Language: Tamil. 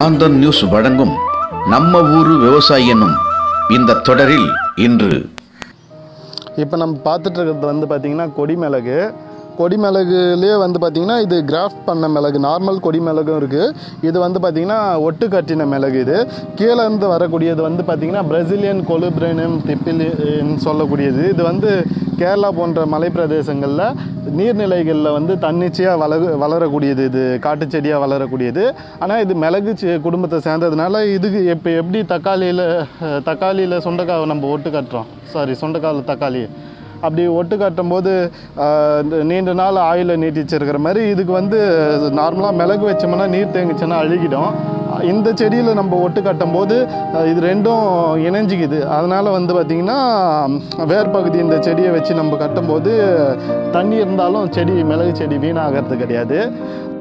ஆந்தன் நியூஸ் வழங்கும் நம்ம ஊரு விவசாயி என்னும் இந்த தொடரில் இன்று இப்போ நம்ம பார்த்துட்டு இருக்கிறது வந்து பார்த்திங்கன்னா கொடி மிளகு கொடி மிளகுலேயே வந்து பார்த்திங்கன்னா இது கிராஃப்ட் பண்ண மிளகு நார்மல் கொடி மிளகும் இருக்குது இது வந்து பார்த்திங்கன்னா ஒட்டு கட்டின மிளகு இது கீழே இருந்து வரக்கூடியது வந்து பார்த்திங்கன்னா பிரசிலியன் கொலுபிரேனம் திப்பிலின்னு சொல்லக்கூடியது இது வந்து கேரளா போன்ற மலை பிரதேசங்களில் நீர்நிலைகளில் வந்து தன்னிச்சையாக வளரு வளரக்கூடியது இது காட்டு செடியாக வளரக்கூடியது ஆனால் இது மிளகு செ- குடும்பத்தை சேர்ந்ததுனால இதுக்கு இப்போ எப்படி தக்காளியில் தக்காளியில் சுண்டைக்காவை நம்ம ஒட்டு கட்டுறோம் சாரி சுண்டைக்காவில் தக்காளி அப்படி ஒட்டு கட்டும் போது ஆஹ், இந்த நீண்ட நாள் ஆயில நீட்டிச்சிருக்கிற மாதிரி இதுக்கு வந்து நார்மலாக மிளகு வச்சோம்னா நீர் தேங்குச்சுன்னா அழுகிடும் இந்த செடியில் நம்ம ஒட்டு கட்டும் போது ஆஹ், இது ரெண்டும் இணைஞ்சிக்குது அதனால் வந்து பார்த்திங்கன்னா வேர் பகுதி இந்த செடியை வச்சு நம்ம கட்டும்போது தண்ணி இருந்தாலும் செடி மிளகு செடி வீணாகிறது கிடையாது